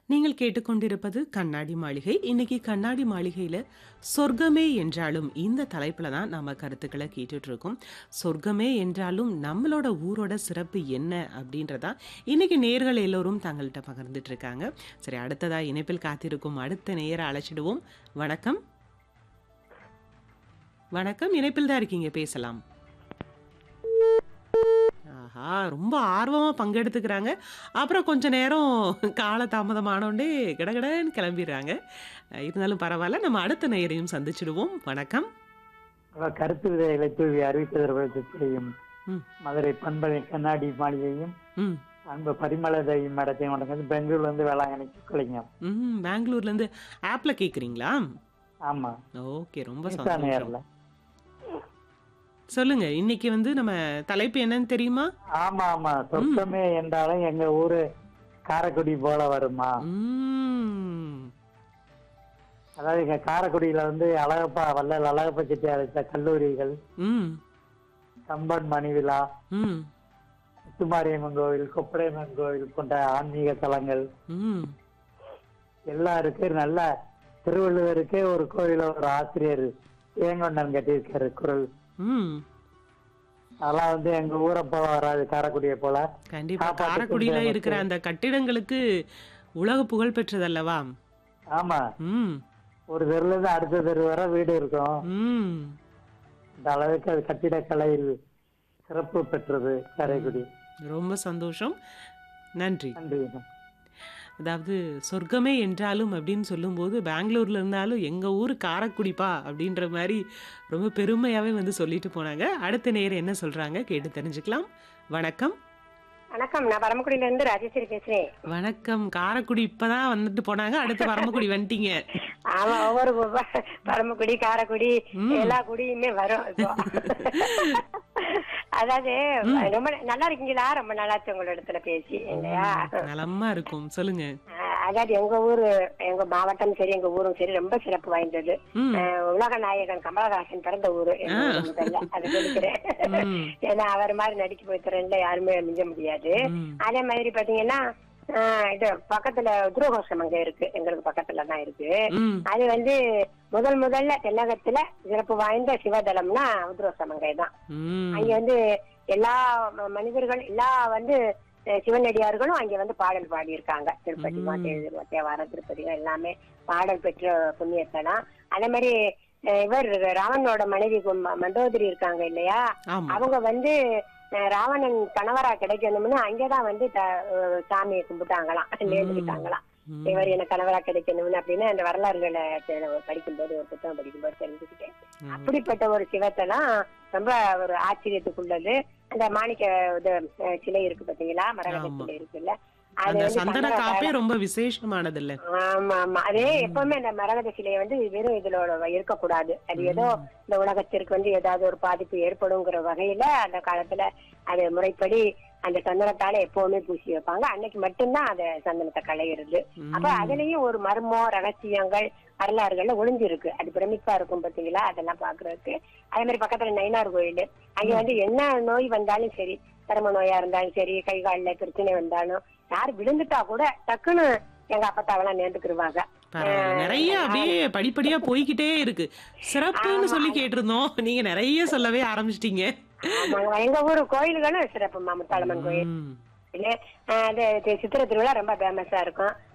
நீங்கள் கேட்டுக்கொண்டிருப்பது கண்ணாடி மாளிகை இன்னைக்கு கண்ணாடி மாளிகையில் சொர்க்கமே என்றாலும் இந்த தலைப்பில் தான் நம்ம கருத்துக்களை கேட்டுட்டு இருக்கோம் சொர்க்கமே என்றாலும் நம்மளோட ஊரோட சிறப்பு என்ன அப்படின்றதா இன்னைக்கு நேர்கள் எல்லோரும் தங்கள்கிட்ட பகிர்ந்துட்டு இருக்காங்க சரி அடுத்ததா இணைப்பில் காத்திருக்கும் அடுத்த நேர அழைச்சிடுவோம் வணக்கம் வணக்கம் இணைப்பில் தான் இருக்கீங்க பேசலாம் ஆஹா ரொம்ப ஆர்வமாக பங்கெடுத்துக்கிறாங்க அப்புறம் கொஞ்ச நேரம் கால தாமதமானோண்டே கடகடன்னு கிளம்பிடுறாங்க அஹ் இருந்தாலும் பரவாயில்ல நம்ம அடுத்த நேரையும் சந்திச்சிடுவோம் வணக்கம் அவ கருத்து விதைகளை தூவி அறிவித்ததற்கும் ம் மதுரை பண்பலை கண்ணாடி மாளிகையும் ம் அன்பு பரிமளதையும் மடத்தையும் வணக்கம் பெங்களூர்ல இருந்து வேளாங்கண்ணிக்கு கலைஞர் ம் பெங்களூர்லேருந்து ஆப்பில் கேட்குறீங்களா ஆமா ஓகே ரொம்ப நிசா சந்தோஷம் நேர்ல சொல்லுங்க இன்னைக்கு வந்து நம்ம தலைப்பு என்னன்னு தெரியுமா ஆமா ஆமா சொர்க்கமே என்றாலும் எங்க ஊரு காரைக்குடி போல வருமா ம் அதாவது இங்க காரைக்குடியில வந்து அழகப்பா வள்ளல் அழகப்பா செட்டியார் வச்ச கல்லூரிகள் ம் சம்பன் மணி விழா ம் முத்துமாரியம்மன் கோவில் கொப்படையம்மன் கோவில் போன்ற ஆன்மீக தலங்கள் ம் எல்லாம் இருக்கு நல்ல திருவள்ளுவருக்கே ஒரு கோயில ஒரு ஆசிரியர் ஏங்கொண்டன் கட்டியிருக்காரு குரல் ம் அதெல்லாம் வந்து எங்க ஊரை போல வராது காரைக்குடியை போல கண்டிப்பா சாப்பாட்டுக்கு காரைக்குடியில தேவை. இருக்கிற அந்த கட்டிடங்களுக்கு உலக புகழ் பெற்றதல்லவா ஆமா ம் ஒரு தெருல இருந்து அடுத்த தெரு வரை வீடு இருக்கும் ம் இந்த அளவுக்கு அது கட்டிடக்கலையில் சிறப்பு பெற்றது காரைக்குடி ரொம்ப சந்தோஷம் நன்றி நன்றி அதாவது சொர்க்கமே என்றாலும் அப்படின்னு சொல்லும்போது பெங்களூர்ல இருந்தாலும் எங்க ஊர் காரைக்குடிப்பா அப்படின்ற மாதிரி ரொம்ப பெருமையாவே வந்து சொல்லிட்டு போனாங்க அடுத்த நேரம் என்ன சொல்றாங்க கேட்டு தெரிஞ்சுக்கலாம் வணக்கம் வணக்கம் நான் பரமக்குடியில இருந்து ராஜேஸ்வரி பேசுறேன் வணக்கம் காரைக்குடி இப்பதான் வந்துட்டு போனாங்க அடுத்து பரமக்குடி வந்துட்டீங்க ஆமா ஒவ்வொரு ப- பரமக்குடி காரைக்குடி ம். எல்லா குடியுமே வரும் இப்போ அதாவது ரொம்ப நல்லா இருக்கீங்களா ரொம்ப நல்லாச்சு உங்களோட இடத்துல பேசி இல்லையா நலமா இருக்கும் சொல்லுங்க அஹ் அதாவது எங்க ஊரு எங்க மாவட்டம் சரி எங்க ஊரும் சரி ரொம்ப சிறப்பு வாய்ந்தது ம் அஹ் உலக நாயகன் கமலஹாசன் பிறந்த ஊரு எங்க ஊரு முதல்ல அதை சொல்லிக்கிறேன் ம். ஏன்னா அவர் மாதிரி நடிக்க போய் திறன்ல யாருமே மிஞ்ச முடியாது ம். அதே மாதிரி பாத்தீங்கன்னா ஆஹ் இது பக்கத்துல உத்ரோகோஷம் அங்க இருக்கு எங்களுக்கு பக்கத்துல தான் இருக்கு ம் அது வந்து முதல் முதல்ல தென்னகத்துல சிறப்பு வாய்ந்த சிவதலம்னா உத்ரோசமங்கை தான் ம் அங்க வந்து எல்லா ம- மனிதர்கள் எல்லா வந்து அஹ், சிவனடியார்களும் அங்க வந்து பாடல் பாடியிருக்காங்க திருப்பதி மாதேவி தேவாரம் திருப்பதி எல்லாமே பாடல் பெற்ற புண்ணியத்தலம் அதே மாதிரி அஹ், இவர் ராவணனோட மனைவி கு- மண்டோதரி இருக்காங்க இல்லையா ஆமா அவங்க வந்து அஹ், ராவணன் கணவரா கிடைக்கணும்னு அங்கதான் வந்து த- அஹ், சாமியை கும்பிட்டாங்களாம் நேர்ந்துட்டாங்களாம் ம். இவர் எனக்கு கணவரா கிடைக்கணும்னு அப்படின்னு அந்த வரலாறுகளை தெ- படிக்கும்போது ஒரு புத்தகம் படிக்கும்போது தெரிஞ்சுக்கிட்டேன் ம். அப்படிப்பட்ட ஒரு சிவத்தெல்லாம் ரொம்ப ஒரு ஆச்சரியத்துக்குள்ளது அந்த மாணிக்க இது அஹ், சிலை இருக்கு பாத்தீங்களா மரகத ஆமா. சிலை இருக்குல்ல அது அந்த வந்து சந்தன சந்தன காப்பே ரொம்ப விசேஷமானது இல்ல ஆமா ஆமா அதே எப்பவுமே அந்த மரகத சிலையை வந்து வெறும் இதுல இருக்கக்கூடாது அது ஏதோ இந்த உலகத்திற்கு வந்து ஏதாவது ஒரு பாதிப்பு ஏற்படுங்கிற வகையில அந்த காலத்துல அது முறைப்படி அந்த சந்தனத்தால எப்பவுமே பூசி வைப்பாங்க அன்னைக்கு மட்டும்தான் அத சந்தனத்தை களையிறது அப்ப அதுலயும் ஒரு மர்மம் ரகசியங்கள் வரலாறுகள்ல ஒளிஞ்சிருக்கு அது பிரமிப்பா இருக்கும் பாத்தீங்களா அதெல்லாம் பாக்குறதுக்கு அதே மாதிரி பக்கத்துல நயினார் கோயில் அங்க வந்து என்ன நோய் வந்தாலும் சரி சரும நோயா இருந்தாலும் சரி கை கால்ல பிரச்சனை வந்தாலும் யார் விழுந்துட்டா கூட டக்குன்னு எங்க அப்பத்தாவெல்லாம் நேர்ந்துக்கிருவாங்க பரவாயில்ல நிறைய அப்படியே படிப்படியா போய்கிட்டே இருக்கு சிறப்புன்னு சொல்லி கேட்டிருந்தோம் நீங்க நிறைய சொல்லவே ஆரம்பிச்சிட்டீங்க ஆமாங்க எங்க ஊரு கோயில்களும் சிறப்புமா முத்தாளம்மன் கோயில் ம். இல்ல, ஆஹ் அது தி- சித்திரை திருவிழா ரொம்ப ஃபேமஸா இருக்கும்